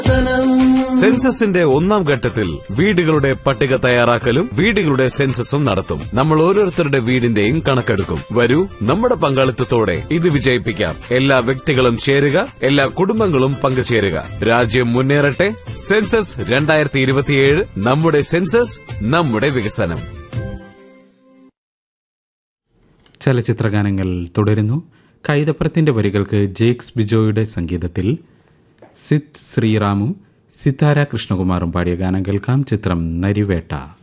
സെൻസസിന്റെ ഒന്നാം ഘട്ടത്തിൽ വീടുകളുടെ പട്ടിക തയ്യാറാക്കലും വീടുകളുടെ സെൻസസും നടത്തും നമ്മൾ ഓരോരുത്തരുടെ വീടിന്റെയും കണക്കെടുക്കും വരൂ നമ്മുടെ പങ്കാളിത്തത്തോടെ ഇത് വിജയിപ്പിക്കാം എല്ലാ വ്യക്തികളും ചേരുക എല്ലാ കുടുംബങ്ങളും പങ്കുചേരുക രാജ്യം മുന്നേറട്ടെ സെൻസസ് രണ്ടായിരത്തി ഇരുപത്തിയേഴ് നമ്മുടെ സെൻസസ് നമ്മുടെ വികസനം ചലച്ചിത്രഗാനങ്ങൾ തുടരുന്നു കൈതപ്രത്തിന്റെ വരികൾക്ക് ജേക്സ് ബിജോയുടെ സംഗീതത്തിൽ സിദ് ശ്രീറാമും സിത്താര കൃഷ്ണകുമാറും പാടിയ ഗാനം കേൾക്കാം ചിത്രം നരിവേട്ട